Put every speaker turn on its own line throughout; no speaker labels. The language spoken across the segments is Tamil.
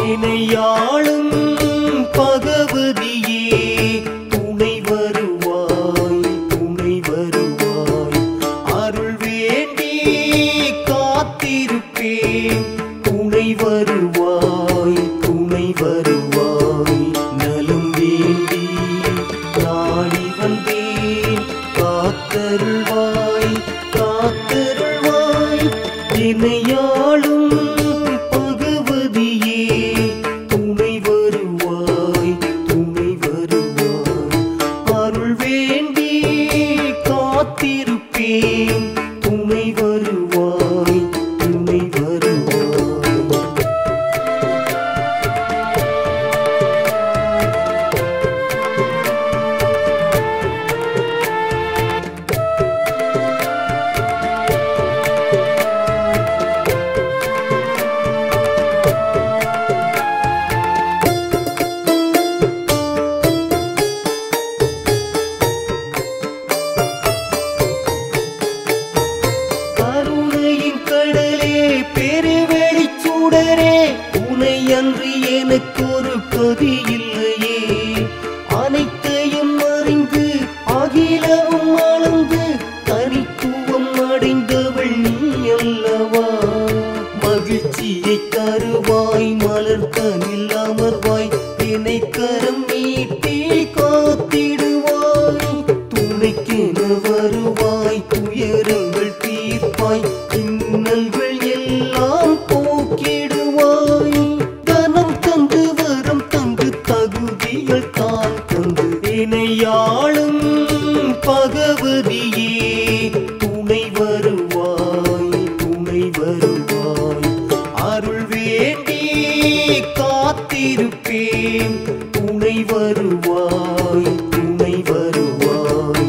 இணையாளும் பகவதியே துணை வருவாய் துணை வருவாய் அருள் வேண்டி காத்திருப்பேன் துணை வருவாய் துணை வருவாய் நலம் வேண்டி நாடி வந்தேன் காத்தருள்வாய் காத்தருள்வாய் இணையாளும் பகவதியே துணை வருவாய் துணை வருவாய் அருள் வேண்டி காத்திருப்பேன் துணை வருவாய் துணை வருவாய் கருணையின் கடலே பெருவெளிச் சுடரே உனை அன்றி எனக்கு ஒரு கதி இல்லையே அனைத்தையும் அறிந்து அகிலவும் அளந்து தனித்துவம் அடைந்தவள் நீ அல்லவா மகிழ்ச்சியை தருவாய் மலர்கனில் அமர்வாய் என்னை கரம் நீட்டி காத்திடுவாய் துணைக்கென வருவாய் துயரங்கள் தீர்ப்பாய் இன்னல்கள் எல்லாம் போக்கிடுவாய் தனம் தந்து வரம் தந்து தகுதிகள் தான் தந்து இணையாளும் பகவதியே துணை வருவாய் துணை வருவாய் அருள் வேண்டி காத்திருப்பேன் துணை வருவாய் துணை வருவாய்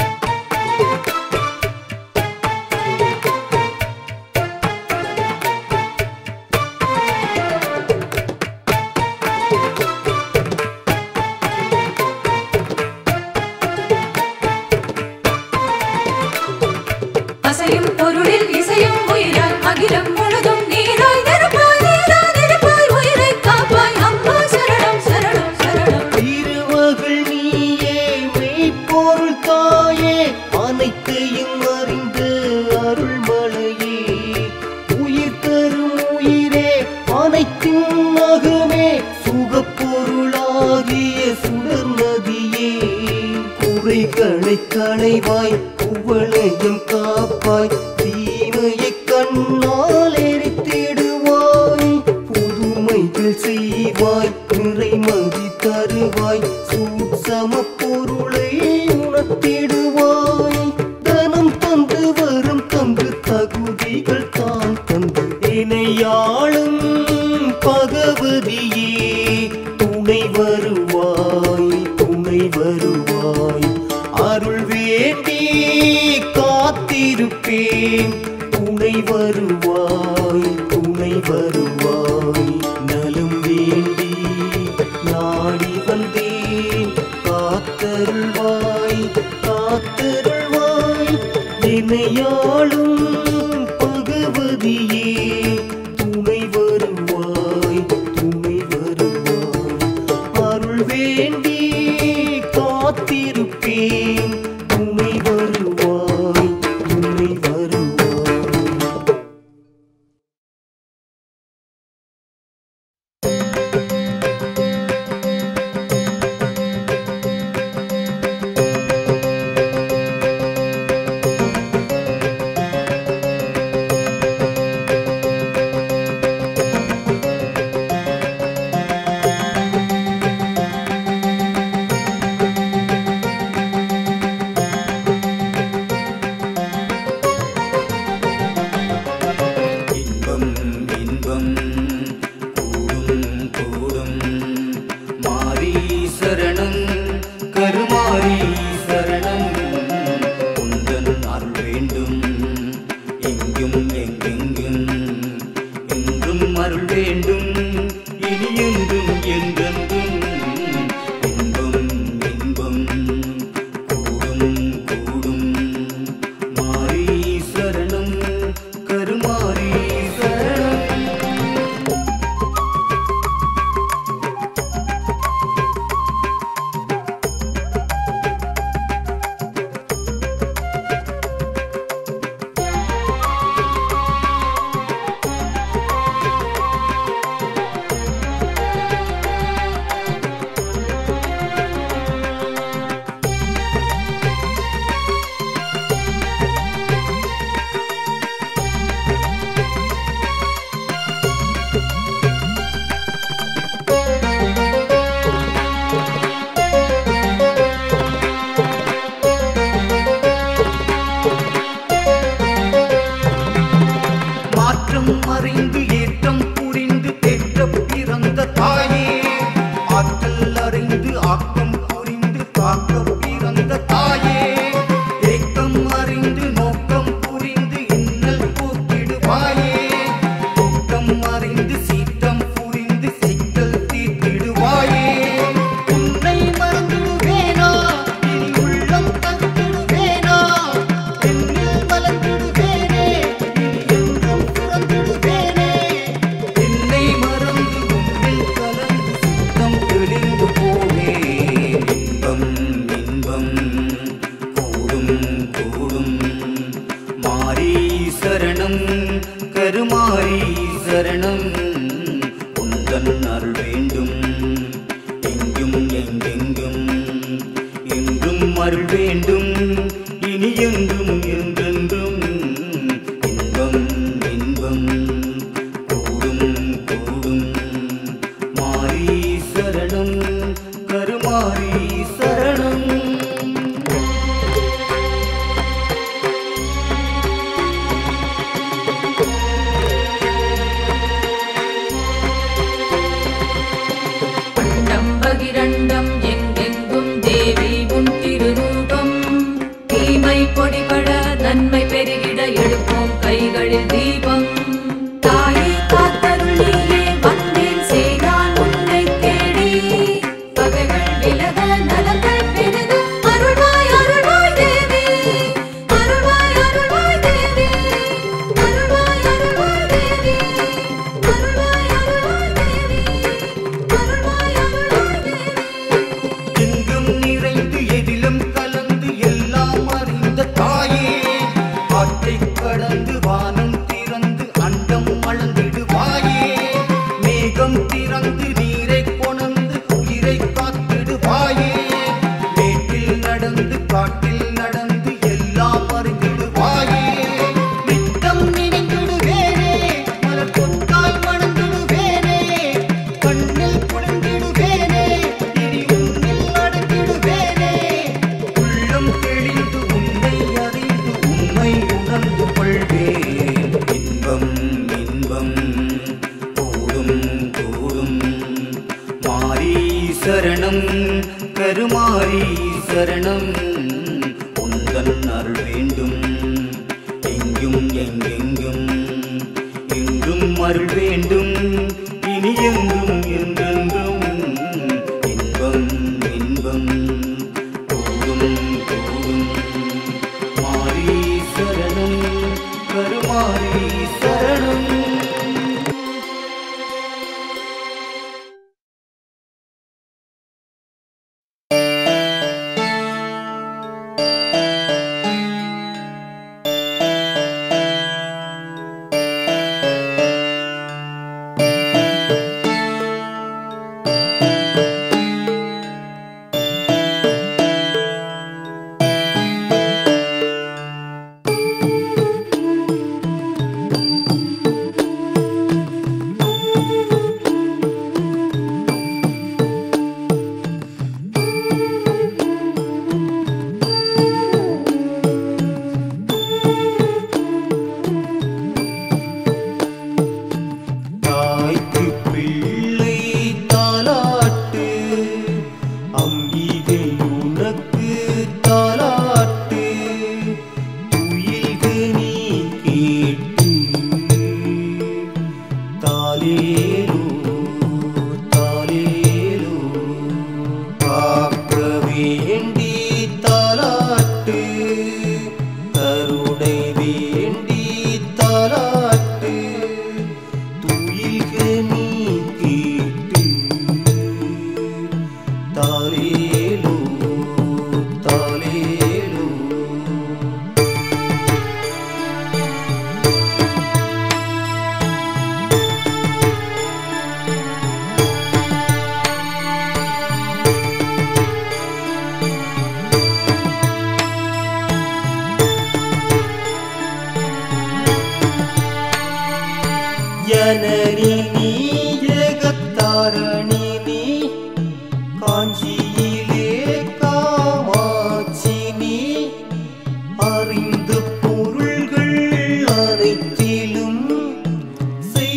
அசையும் பொருளில் இசையும் உயிராய் அகிலம் முழுதும் நீராய் நெருப்பாய் நீராய் நெருப்பாய் உயிரை காப்பாய் அம்மா சரணம் சரணம் சரணம்
திருமகள் நீயே மெய்ப்பொருள் தாயே அனைத்தையும் அறிந்த அருள்மலையே உயிர் தரும் உயிரே அனைத்தின் மகமே சுகப்பொருளாகிய சுடர் நதியே குறைகளை களைவாய் குவளையும் காப்பாய் தீமையை கண்ணால் எரித்திடுவாய் புதுமைகள் செய்வாய் நிறைமதி தருவாய் சூட்சம பொருளை உணர்த்திடுவாய் தனம் தந்து வரும் தந்து தகுதிகள் தான் தந்து இணையாளும் பகவதியே துணை வருவாய் துணை வருவாய் அருள் வேண்டி காத்திருப்பேன் துணை வருவாய் துணை வருவாய் நலம் வேண்டி நாடி வந்தேன் காத்தருள்வாய் காத்தருள்வாய் இணையாளும் பகவதியே துணை வருவாய் துணை வருவாய் அருள் வேண்டி காத்திருப்பேன் துணை வருவாய் துணை வருவாய்
இன்பம் இன்பம் கூடும் கூடும் மாரி சரணம் கருமாரி சரணம் குந்தன் அருள் வேண்டும் எங்கும் எங்கெங்கும் என்றும் அருள் வேண்டும் இனி என்றும் என்றென்றும் இன்பம் இன்பம் கூடும் கூடும் மாரி சரணம் கருமாரி சரணம் அறிந்து ஏற்றம் புரிந்து தேற்ற பிறந்த தாயே ஆற்றல் அறிந்து ஆக்கம் புரிந்து காக்க பிறந்த தாயே ஏக்கம் அறிந்து நோக்கம் புரிந்து இன்னல் போக்கிடுவாயே தூக்கம் அறிந்து சீற்றம் புரிந்து சிக்கல் தீர்த்திடுவாயே உன்னை மறந்துடுவேனா இனி உள்ளம் தந்திடுவேனா என்னில் மலர்ந்திடுவேனே இனி என்றும் துறந்திடுவேனே என்னை மறந்து உன்னில் கலந்து சுத்தம் தெளிந்து போவேன் இன்பம் இன்பம் கூடும் கூடும் மாரி சரணம் கருமாரி சரணம் உந்தன் அருள் வேண்டும் எங்கும் எங்கெங்கும் என்றும் அருள் வேண்டும் இனி என்றும் என்றென்றும் இன்பம் இன்பம் கூடும் கூடும் மாரி சரணம் கருமாரி சரணம்
அண்டம் பகிரண்டம் எங்கெங்கும் தேவி உன் திருரூபம் தீமை பொடிபட நன்மை பெருகிட எழுப்போம் கைகளில் தீபம் தாயே காத்தருளியே வந்தேன் செய்தான் உன்னை தேடி பகைகள் விலக நலங்கள் பெருக அருள்வாய் அருள்வாய் தேவி அருள்வாய் அருள்வாய் தேவி அருள்வாய் அருள்வாய் தேவி அருள்வாய் அருள்வாய் தேவி அருள்வாய் அருள்வாய் தேவி
எங்கும் நிறைந்து எதிலும் கலந்து எல்லாம் அறிந்த தாயே காற்றை கடந்து வானம் திறந்து அண்டம் அளந்திடுவாயே மேகம் திறந்து நீரை கொணர்ந்து உயிரை காத்திடுவாயே மேட்டில் நடந்து காட்டில் நடந்து எல்லாம் அறிந்திடுவாயே நித்தம் நினைந்திடுவேனே மலர் கொத்தாய் மணந்திடுவேனே கண்ணில் குளிர்ந்திடுவேனே இனி உன்னில் அடங்கிடுவேனே உள்ளம் தெளிந்து உன்னை அறிந்து உண்மை உணர்ந்து கொள்வேன் இன்பம் இன்பம் கூடும் கூடும் மாரி சரணம் கருமாரி சரணம் உந்தன் அருள் வேண்டும் எங்கும் எங்கெங்கும் எங்கும் அருள் வேண்டும் இனி எங்கும் என்றென்றும் இன்பம் இன்பம் கூடும் கூடும் மாரி சரணம் கருமாரி சரணம் தாய்க்கு பிள்ளை தாலாட்டு அம்பிகை உனக்கு தாலாட்டு துயில்கு நீ கேட்டு தாலேலோ தாலேலோ காக்க வேண்டி தாலாட்டு கருணை வேண்டி தாலாட்டு துயில்க நீ கேட்டு தாலேலோ தாலேலோ ஜனனி நீ ஜெகத்தாரணி நீ காஞ்சியிலே காமாட்சி நீ அறிந்த பொருள்கள் அனைத்திலும்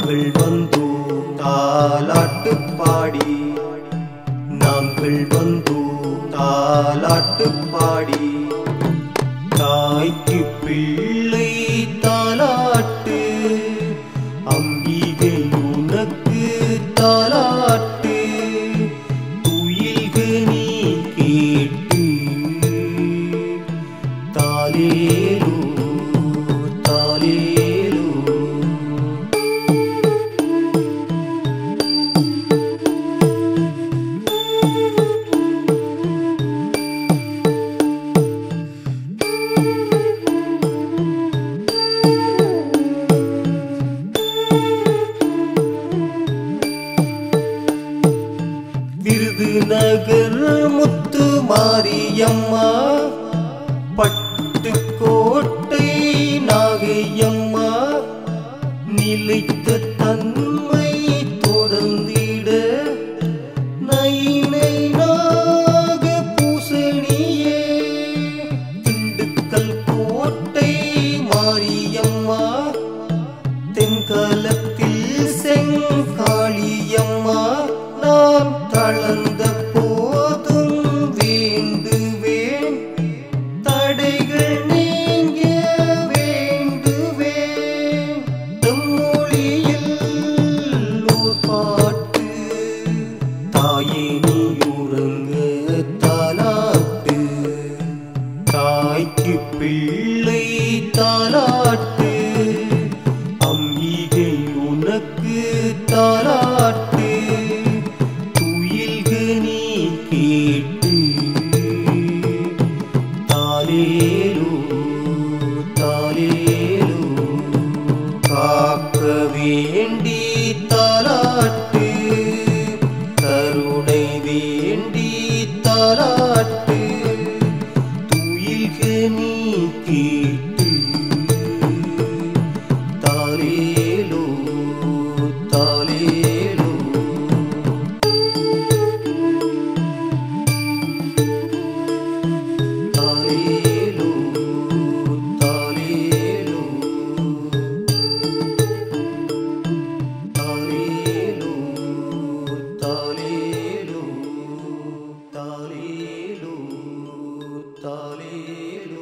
நாங்கள் வந்தோம் தாலாட்டு பாடி நாங்கள் வந்தோம் தாலாட்டு பாடி தாய்க்கு பிள்ளை தாலாட்டு அம்பிகை உனக்கு தாலாட்டு துயில்க நீ கேட்டு தாலேலோ தாலேலோ விருதுநகர் முத்து மாரியம்மா பட்டுக்கோட்டை நாகையம்மா நிலைத்த தன்மை தொடர்ந்திட நைனை நாக பூசணியே திண்டுக்கல் கோட்டை மாரியம்மா தென்காலத்தில் செங்காளியம்மா நான் தளர்ந்த போதும் வேண்டுவேன் தடைகள் நீங்க வேண்டுவேன் தம்மொழியில் ஓர் பாட்டு தாயே நீ உறங்க தாலாட்டு தாய்க்கு பிள்ளை தாலாட்டு அம்பிகை உனக்கு தாலாட்டு துயில்க நீ கேட்டு தாலேலோ தாலேலோ காக்க வேண்டி தாலாட்டு கருணை வேண்டி தாலாட்டு துயில்க நீ கேட்டு தாலேலோ தாலேலோ தாலேலோ தாலேலோ தாலேலோ தாலேலோ தாலேலோ தாலேலோ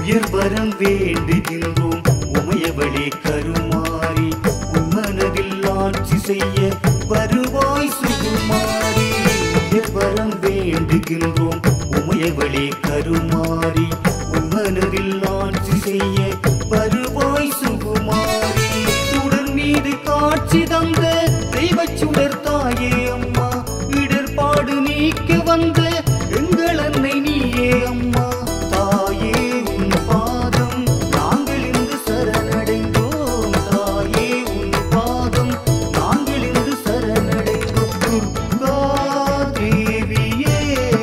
உயர் வரம் வேண்டுகின்றோம் உமையவளே கருமாறி உன் மனதில் ஆட்சி செய்ய வருவாய் சுகுமாரி உயர் வரம் வேண்டுகின்றோம் உமையவளே கருமாறி உன் மனதில் ஆட்சி செய்ய வருவாய் சுகுமாரி சுடர் மீது காட்சி தந்த தெய்வச் சுடர் தாயே அம்மா இடர்பாடு நீக்க வந்த எங்கள் அன்னை நீயே அம்மா தாயே உன் பாதம் நாங்கள் இன்று சரணடைந்தோம் தாயே உன் பாதம் நாங்கள் இன்று சரணடைந்தோம் துர்கா தேவியே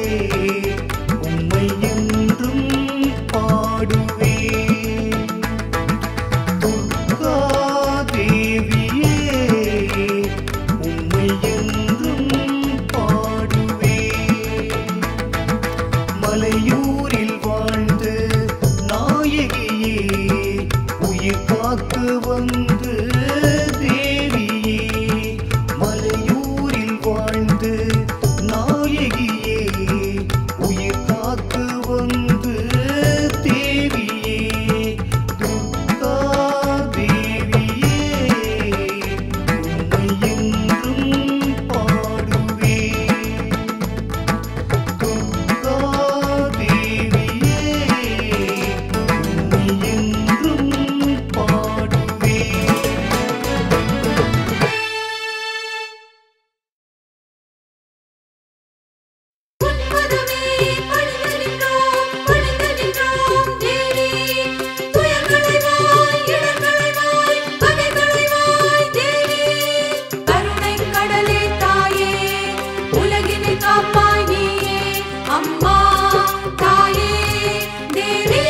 உம்மை என்றும் பாடுவேன் துர்கா தேவியே உம்மை என்றும் பாடுவேன் மலையூரில் வாழ்ந்து நாயகியே உயிர் காக்க வந்து தேவியே மலையூரில் வாழ்ந்து நாயகியே உயிர் காக்க வந்து தேவியே துர்கா தேவியே உம்மை என்றும் பாடுவேன் துர்கா தேவியே உம்மை என்றும் பாடுவேன்
உன்மதமே பணிந்து நின்றோம் பணிந்து நின்றோம் தேவி துயர்களைவாய் இடர்களைவாய் பகைகளைவாய் தேவி கருணை கடலே தாயே உலகினை காப்பாய் நீயே அம்மா தாயே தேவி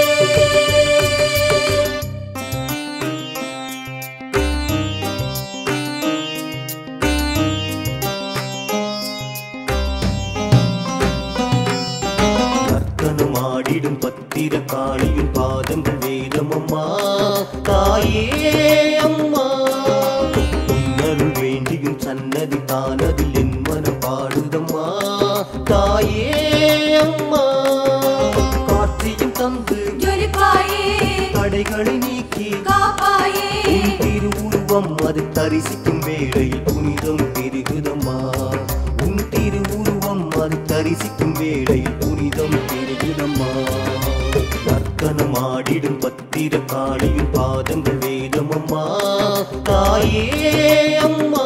நர்த்தனம் ஆடிடும் பத்திர காளியும் பாதங்கள் வேதம் அம்மா தாயே அம்மா உன்னருள் வேண்டியும் சன்னதி தானதில் என் மனம் பாடுதம்மா தாயே அம்மா காட்சியும் தந்து
ஜொலிப்பாயே
தடைகளை நீக்கி
காப்பாயே
உன் திருவுருவம் அது தரிசிக்கும் வேளையில் புனிதம் பெருகுதம்மா உன் திருவுருவம் அது தரிசிக்கும் வேளையில் புனிதம் பெருகுதம்மா நர்த்தனம் ஆடிடும் பத்திர காளியும் பாதங்கள் வேதமம்மா தாயே அம்மா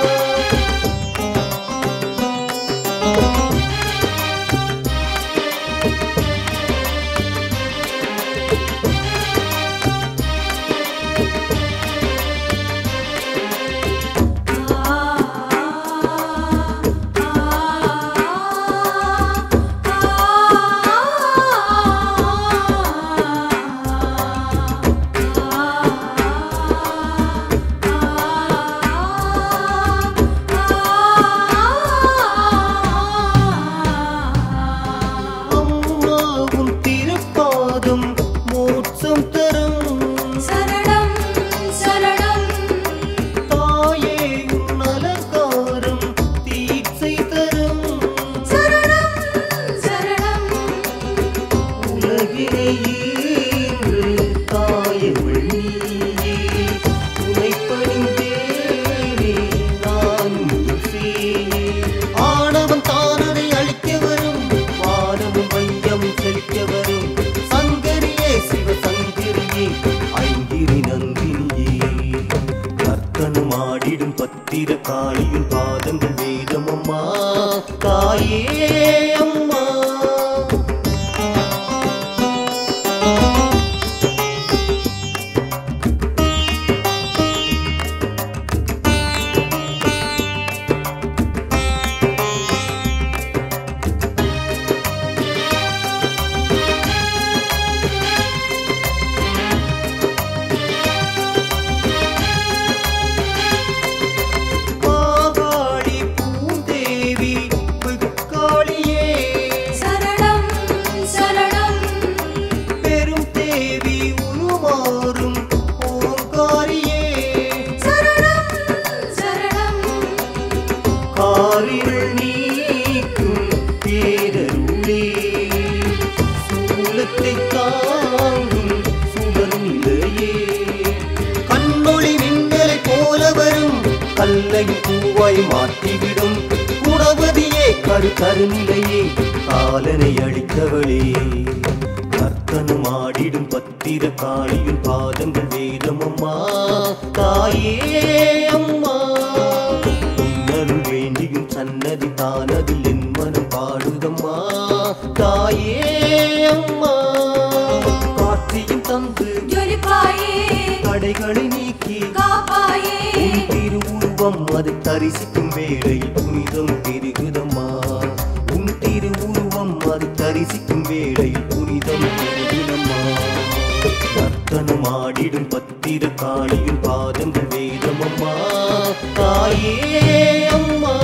அம்மாவும் திருப்பாதம் மோட்சம் தரும்
சரணம் சரணம்
தாயே உன் அலங்காரம் தீட்சை தரும்
சரணம் சரணம்
உலகினை ஈன்று தாயவள் நீயே உனை பணிந்தேனே நான் செய்யே ஆணவம் தானதை அழிக்க வரும் வானமும் வையம் செழிக்க வரும் சங்கரியே சிவ சங்கரியே ஐங்கிரி நந்தினியே நர்த்தனம் ஆடிடும் பத்திர காளியும் பாதங்கள் வேதமம்மா தாயே அம்மா கல்லையும் பூவாய் மாற்றிவிடும் குணவதியே கரு கருநிலையே காலனை அளித்தவளே கர்த்தனும் ஆடிடும் பத்திர காளியின் பாதங்கள் வேதம் அம்மா தாயே அம்மா உன்னருள் வேண்டியும் சன்னதி தானதில் என் மனம் பாடுதம்மா தாயே அம்மா காட்சியும் தந்து
ஜொலிப்பாயே
தடைகளை நீக்கி
காப்பாயே
உன் திருவுருவம் அதை தரிசிக்கும் வேளையில் புனிதம் பெருகுதம்மா உன் திருவுருவம் அதை தரிசிக்கும் வேளையில் புனிதம் பெருகுதம்மா நர்த்தனம் ஆடிடும் பத்திர காளியின் பாதங்கள் வேதமம்மா தாயே அம்மா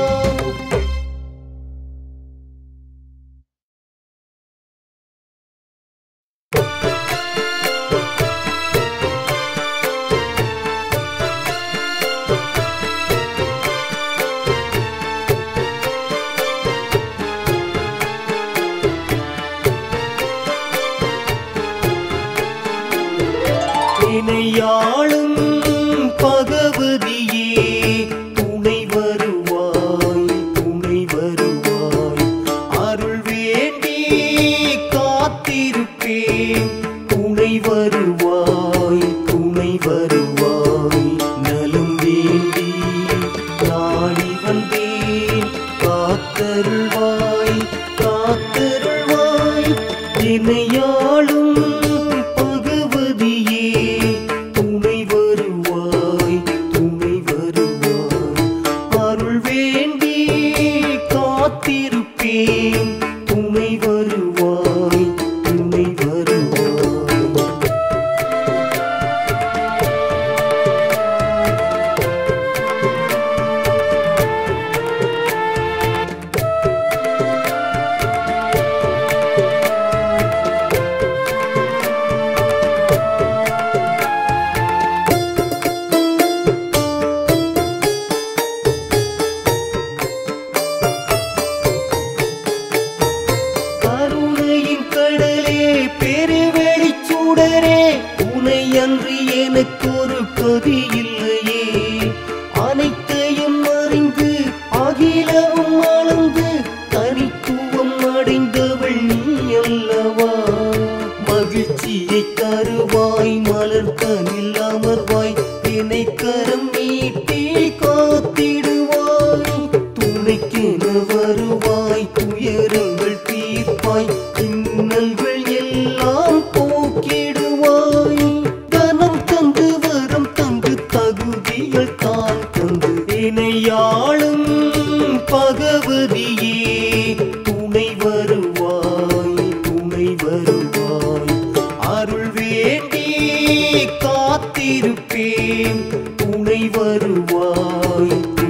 இணையாளும் பகவதியே துணை வருவாய் துணை வருவாய் அருள் வேண்டி காத்திருப்பேன் துணை வருவாய் துணை வருவாய் நலம் வேண்டி நாடி வந்தேன் காத்தருள்வாய் காத்தருள்வாய் இணையாளும் பகவதியே துணை வருவாய் துணை வருவாய் அருள் வேண்டி காத்திருப்பேன் துணை வருவாய் துணை வருவாய் கருணையின் கடலே பெருவெளிச் சுடரே உனை அன்றி எனக்கு ஒரு கதி இல்லையே அனைத்தையும் அறிந்து அகிலவும் அளந்து தனித்துவம் அடைந்தவள் நீ அல்லவா மகிழ்ச்சியை தருவாய் மலர்கனில் அமர்வாய் என்னை கரம் நீட்டி காத்திடுவாய் துணைக்கென வருவாய் துயரங்கள் தீர்ப்பாய் இன்னல்கள் எல்லாம் போக்கிடுவாய் தனம் தந்து வரம் தந்து தகுதிகள் தான் தந்து இணையாளும் பகவதியே துணை வருவாய் துணை வருவாய் அருள் வேண்டி காத்திருப்பேன் துணை வருவாய்